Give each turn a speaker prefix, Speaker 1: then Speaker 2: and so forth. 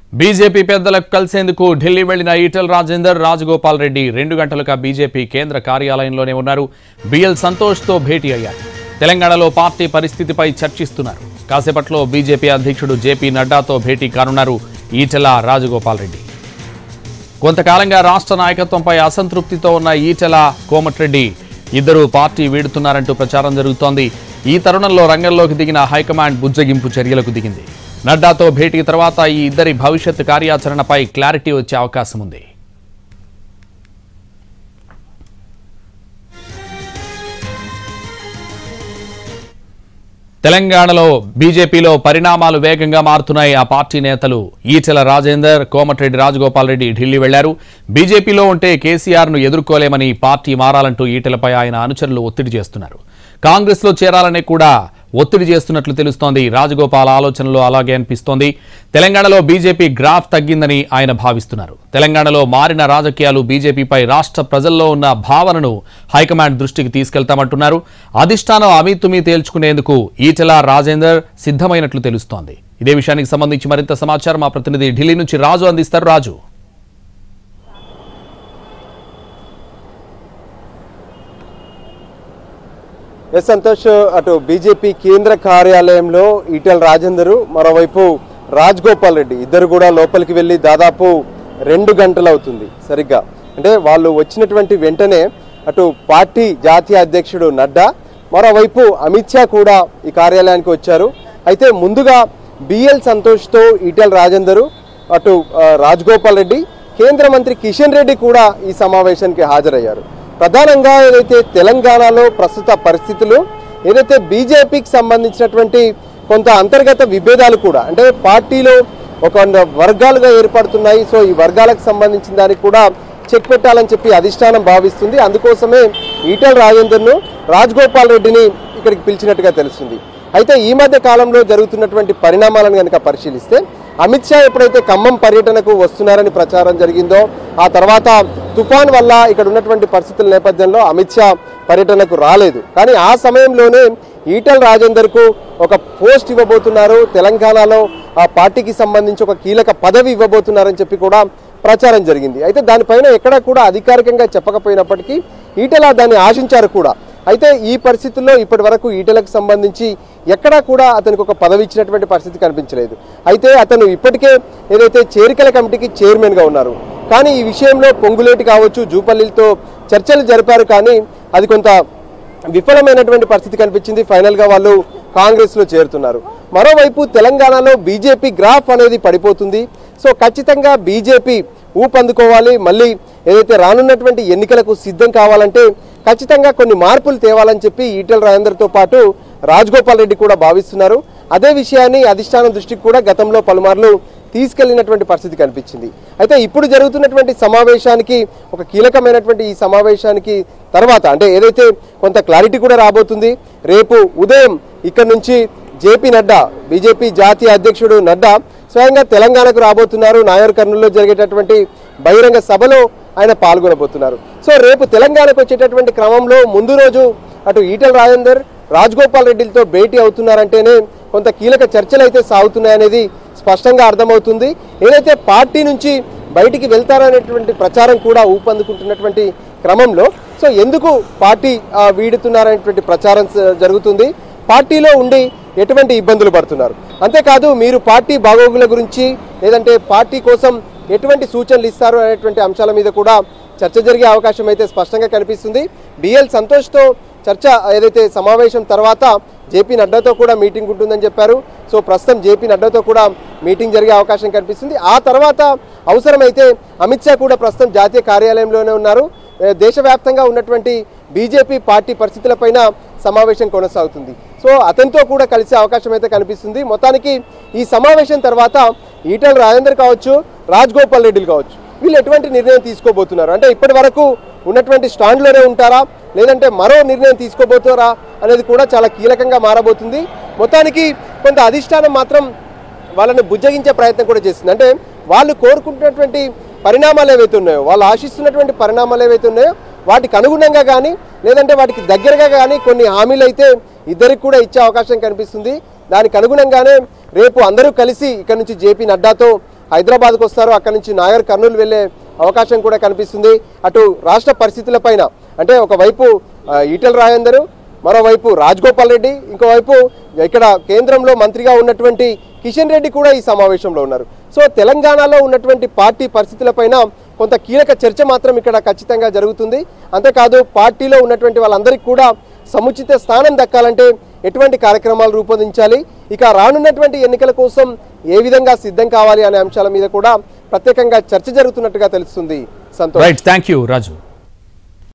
Speaker 1: BJP పెద్దలకు కలిసేందుకు ఢిల్లీ వెళ్లిన ఈటెల్ రాజేందర్ రాజగోపాల్ రెడ్డి రెండు గంటలుగా బీజేపీ కేంద్ర కార్యాలయంలోనే ఉన్నారు బిఎల్ సంతోష్తో భేటీ అయ్యారు తెలంగాణలో పార్టీ పరిస్థితిపై చర్చిస్తున్నారు కాసేపట్లో బీజేపీ అధ్యక్షుడు జేపీ నడ్డాతో భేటీ కానున్నారు ఈటెల రాజగోపాల్ రెడ్డి కొంతకాలంగా రాష్ట్ర నాయకత్వంపై అసంతృప్తితో ఉన్న ఈటెల కోమటిరెడ్డి ఇద్దరు పార్టీ వీడుతున్నారంటూ ప్రచారం జరుగుతోంది ఈ తరుణంలో రంగంలోకి దిగిన హైకమాండ్ బుజ్జగింపు చర్యలకు దిగింది నడ్డాతో భేటీ తర్వాత ఈ ఇద్దరి భవిష్యత్ కార్యాచరణపై క్లారిటీ వచ్చే అవకాశం ఉంది తెలంగాణలో బీజేపీలో పరిణామాలు వేగంగా మారుతున్నాయి ఆ పార్టీ నేతలు ఈటెల రాజేందర్ కోమటిరెడ్డి రాజగోపాల్ రెడ్డి ఢిల్లీ వెళ్లారు బీజేపీలో ఉంటే కేసీఆర్ ను ఎదుర్కోలేమని పార్టీ మారాలంటూ ఈటెలపై ఆయన అనుచరులు ఒత్తిడి చేస్తున్నారు కాంగ్రెస్ లో చేరాలని కూడా ఒత్తిడి చేస్తున్నట్లు తెలుస్తోంది రాజగోపాల్ ఆలోచనలో అలాగే అనిపిస్తోంది తెలంగాణలో బీజేపీ గ్రాఫ్ తగ్గిందని ఆయన భావిస్తున్నారు తెలంగాణలో మారిన రాజకీయాలు బీజేపీపై రాష్ట్ర ప్రజల్లో ఉన్న భావనను హైకమాండ్ దృష్టికి తీసుకెళ్తామంటున్నారు అధిష్టానం అమీతుమీ తేల్చుకునేందుకు ఈటెల రాజేందర్ సిద్ధమైనట్లు తెలుస్తోంది ఇదే విషయానికి సంబంధించి మరింత సమాచారం మా ప్రతినిధి ఢిల్లీ నుంచి రాజు అందిస్తారు రాజు
Speaker 2: ఎస్ సంతోష్ అటు బీజేపీ కేంద్ర కార్యాలయంలో ఈటెల రాజేందరు మరోవైపు రాజ్ గోపాల్ రెడ్డి ఇద్దరు కూడా లోపలికి వెళ్ళి దాదాపు రెండు గంటలు అవుతుంది సరిగ్గా అంటే వాళ్ళు వచ్చినటువంటి వెంటనే అటు పార్టీ జాతీయ అధ్యక్షుడు నడ్డా మరోవైపు అమిత్ షా కూడా ఈ కార్యాలయానికి వచ్చారు అయితే ముందుగా బిఎల్ సంతోష్తో ఈటెల రాజేందరు అటు ఆ, రాజ్ గోపాల్ రెడ్డి కేంద్ర మంత్రి కిషన్ రెడ్డి కూడా ఈ సమావేశానికి హాజరయ్యారు ప్రధానంగా ఏదైతే తెలంగాణలో ప్రస్తుత పరిస్థితులు ఏదైతే బీజేపీకి సంబంధించినటువంటి కొంత అంతర్గత విభేదాలు కూడా అంటే పార్టీలో ఒక వర్గాలుగా ఏర్పడుతున్నాయి సో ఈ వర్గాలకు సంబంధించిన దానికి కూడా చెక్ పెట్టాలని చెప్పి అధిష్టానం భావిస్తుంది అందుకోసమే ఈటెల రాజేందర్ను రాజ్గోపాల్ రెడ్డిని ఇక్కడికి పిలిచినట్టుగా తెలుస్తుంది అయితే ఈ మధ్య కాలంలో జరుగుతున్నటువంటి పరిణామాలను కనుక పరిశీలిస్తే అమిత్ షా ఎప్పుడైతే ఖమ్మం పర్యటనకు వస్తున్నారని ప్రచారం జరిగిందో ఆ తర్వాత తుఫాన్ వల్ల ఇక్కడ ఉన్నటువంటి పరిస్థితుల నేపథ్యంలో అమిత్ షా పర్యటనకు రాలేదు కానీ ఆ సమయంలోనే ఈటెల రాజేందర్కు ఒక పోస్ట్ ఇవ్వబోతున్నారు తెలంగాణలో ఆ పార్టీకి సంబంధించి ఒక కీలక పదవి ఇవ్వబోతున్నారని చెప్పి కూడా ప్రచారం జరిగింది అయితే దానిపైన ఎక్కడా కూడా అధికారికంగా చెప్పకపోయినప్పటికీ ఈటెల దాన్ని ఆశించారు కూడా అయితే ఈ పరిస్థితుల్లో ఇప్పటి వరకు ఈటెలకు సంబంధించి ఎక్కడా కూడా అతనికి ఒక పదవి ఇచ్చినటువంటి పరిస్థితి కనిపించలేదు అయితే అతను ఇప్పటికే ఏదైతే చేరికల కమిటీకి చైర్మన్గా ఉన్నారు కానీ ఈ విషయంలో పొంగులేటి కావచ్చు జూపల్లితో చర్చలు జరిపారు కానీ అది కొంత విఫలమైనటువంటి పరిస్థితి కనిపించింది ఫైనల్గా వాళ్ళు కాంగ్రెస్లో చేరుతున్నారు మరోవైపు తెలంగాణలో బీజేపీ గ్రాఫ్ అనేది పడిపోతుంది సో ఖచ్చితంగా బీజేపీ ఊపందుకోవాలి మళ్ళీ ఏదైతే రానున్నటువంటి ఎన్నికలకు సిద్ధం కావాలంటే ఖచ్చితంగా కొన్ని మార్పులు తేవాలని చెప్పి ఈటెల రాజేందర్తో పాటు రాజగోపాల్ రెడ్డి కూడా భావిస్తున్నారు అదే విషయాన్ని అధిష్టానం దృష్టికి కూడా గతంలో పలుమార్లు తీసుకెళ్లినటువంటి పరిస్థితి కనిపించింది అయితే ఇప్పుడు జరుగుతున్నటువంటి సమావేశానికి ఒక కీలకమైనటువంటి ఈ సమావేశానికి తర్వాత అంటే ఏదైతే కొంత క్లారిటీ కూడా రాబోతుంది రేపు ఉదయం ఇక్కడ నుంచి జేపీ నడ్డా బీజేపీ జాతీయ అధ్యక్షుడు నడ్డా స్వయంగా తెలంగాణకు రాబోతున్నారు నాయర్ కర్నూలులో జరిగేటటువంటి బహిరంగ సభలో ఆయన పాల్గొనబోతున్నారు సో రేపు తెలంగాణకు వచ్చేటటువంటి క్రమంలో ముందు రోజు అటు ఈటెల రాజేందర్ రాజగోపాల్ రెడ్డిలతో భేటీ అవుతున్నారంటేనే కొంత కీలక చర్చలు అయితే సాగుతున్నాయనేది స్పష్టంగా అర్థమవుతుంది ఏదైతే పార్టీ నుంచి బయటికి వెళ్తారనేటువంటి ప్రచారం కూడా ఊపందుకుంటున్నటువంటి క్రమంలో సో ఎందుకు పార్టీ ఆ, వీడుతున్నారనేటువంటి ప్రచారం స- జరుగుతుంది పార్టీలో ఉండి ఎటువంటి ఇబ్బందులు పడుతున్నారు అంతేకాదు మీరు పార్టీ బాగోగుల గురించి లేదంటే పార్టీ కోసం ఎటువంటి సూచనలు ఇస్తారు అనేటువంటి అంశాల మీద కూడా చర్చ జరిగే అవకాశం అయితే స్పష్టంగా కనిపిస్తుంది బిఎల్ సంతోష్తో చర్చ ఏదైతే సమావేశం తర్వాత జేపీ నడ్డాతో కూడా మీటింగ్ ఉంటుందని చెప్పారు సో ప్రస్తుతం జేపీ నడ్డాతో కూడా మీటింగ్ జరిగే అవకాశం కనిపిస్తుంది ఆ తర్వాత అవసరమైతే అమిత్ షా కూడా ప్రస్తుతం జాతీయ కార్యాలయంలోనే ఉన్నారు ఏ, దేశవ్యాప్తంగా ఉన్నటువంటి బీజేపీ పార్టీ పరిస్థితులపైన సమావేశం కొనసాగుతుంది సో అతనితో కూడా కలిసే అవకాశం అయితే కనిపిస్తుంది మొత్తానికి ఈ సమావేశం తర్వాత ఈటెల రాజేందర్ కావచ్చు రాజ్ గోపాల్ రెడ్డిలు కావచ్చు వీళ్ళు ఎటువంటి నిర్ణయం తీసుకోబోతున్నారు అంటే ఇప్పటి వరకు ఉన్నటువంటి స్టాండ్లోనే ఉంటారా లేదంటే మరో నిర్ణయం తీసుకోబోతారా అనేది కూడా చాలా కీలకంగా మారబోతుంది మొత్తానికి కొంత అధిష్టానం మాత్రం వాళ్ళని బుజ్జగించే ప్రయత్నం కూడా చేస్తుంది అంటే వాళ్ళు కోరుకుంటున్నటువంటి పరిణామాలు ఏవైతే ఉన్నాయో వాళ్ళు ఆశిస్తున్నటువంటి పరిణామాలు ఏవైతే ఉన్నాయో వాటికి అనుగుణంగా కానీ లేదంటే వాటికి దగ్గరగా కానీ కొన్ని హామీలు అయితే ఇద్దరికి కూడా ఇచ్చే అవకాశం కనిపిస్తుంది దానికి అనుగుణంగానే రేపు అందరూ కలిసి ఇక్కడ నుంచి జేపీ నడ్డాతో హైదరాబాద్కు వస్తారు అక్కడి నుంచి నాగర్ కర్నూలు వెళ్ళే అవకాశం కూడా కనిపిస్తుంది అటు రాష్ట్ర పరిస్థితులపైన అంటే ఒకవైపు ఆ, ఈటెల రాజేందర్ మరోవైపు రాజగోపాల్ రెడ్డి ఇంకోవైపు ఇక్కడ కేంద్రంలో మంత్రిగా ఉన్నటువంటి కిషన్ రెడ్డి కూడా ఈ సమావేశంలో ఉన్నారు సో తెలంగాణలో ఉన్నటువంటి పార్టీ పరిస్థితులపైన కొంత కీలక చర్చ మాత్రం ఇక్కడ ఖచ్చితంగా జరుగుతుంది అంతేకాదు పార్టీలో ఉన్నటువంటి వాళ్ళందరికీ కూడా సముచిత స్థానం దక్కాలంటే ఎటువంటి కార్యక్రమాలు రూపొందించాలి ఇక రానున్నటువంటి ఎన్నికల కోసం ఏ విధంగా సిద్ధం కావాలి అనే అంశాల మీద కూడా ప్రత్యేకంగా చర్చ జరుగుతున్నట్టుగా తెలుస్తుంది Santosh
Speaker 1: right thank you Raju